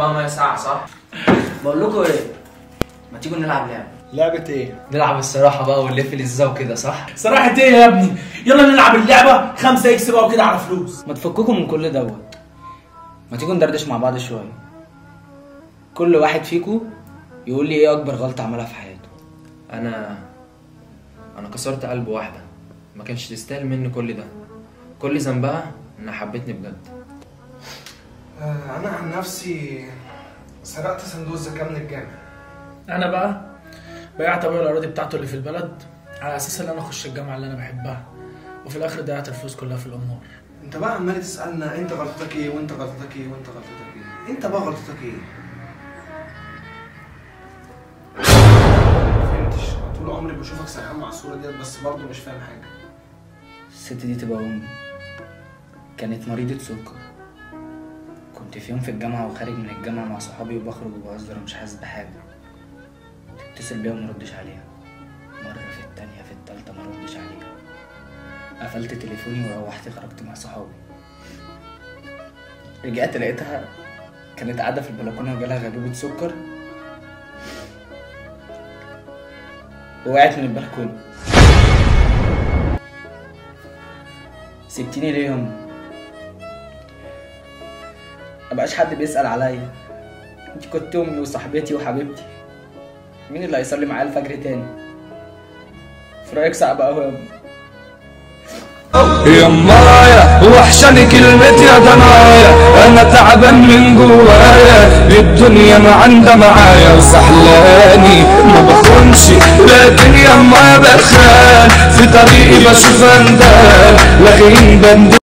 بقى ميه ساعه صح بقول لكم ايه ما تيجوا نلعب لعبه لعبة ايه؟ نلعب الصراحه بقى ونلف الازازه وكده صح صراحة ايه يا ابني يلا نلعب اللعبة خمسة اكس بقى وكده على فلوس ما تفككم من كل دوت ما تيجوا ندردش مع بعض شويه كل واحد فيكم يقول لي ايه اكبر غلطه عملها في حياته انا انا كسرت قلب واحده ما كانش تستاهل مني كل ده كل ذنبها انها حبتني بجد آه انا عن نفسي سرقت صندوق الزكاة من الجامع انا بقى بيعت ابويا الاراضي بتاعته اللي في البلد على اساس ان انا اخش الجامعة اللي انا بحبها وفي الاخر ضيعت الفلوس كلها في الامور انت بقى عمال تسألنا انت غلطتك ايه وانت غلطتك ايه وانت غلطتك ايه انت بقى غلطتك ايه؟ ما فهمتش طول عمري بشوفك سرحان مع الصورة ديت بس برضه مش فاهم حاجة الست دي تبقى امي كانت مريضة سكر كنت في يوم في الجامعة وخارج من الجامعة مع صحابي وبخرج وبهزر ومش حاسس بحاجة تتصل بيها ومردش عليها مرة في التانية في التالتة مردش عليها قفلت تليفوني وروحت خرجت مع صحابي رجعت لقيتها كانت قاعدة في البلكونة وجالها غيبوبة سكر وقعت من البلكونة سبتيني ليه يوم مبقاش حد بيسأل عليا انت كنت امي وصاحبتي وحبيبتي مين اللي هيصلي معايا الفجر تاني في رايك صعب قوي يا امي يا مايا وحشاني كلمة يا دنايا انا تعبان من جوايا الدنيا ما عندها معايا وسحلاني ما بخونش لكن يا ما بخان في طريقي بشوف اندال لاغين بند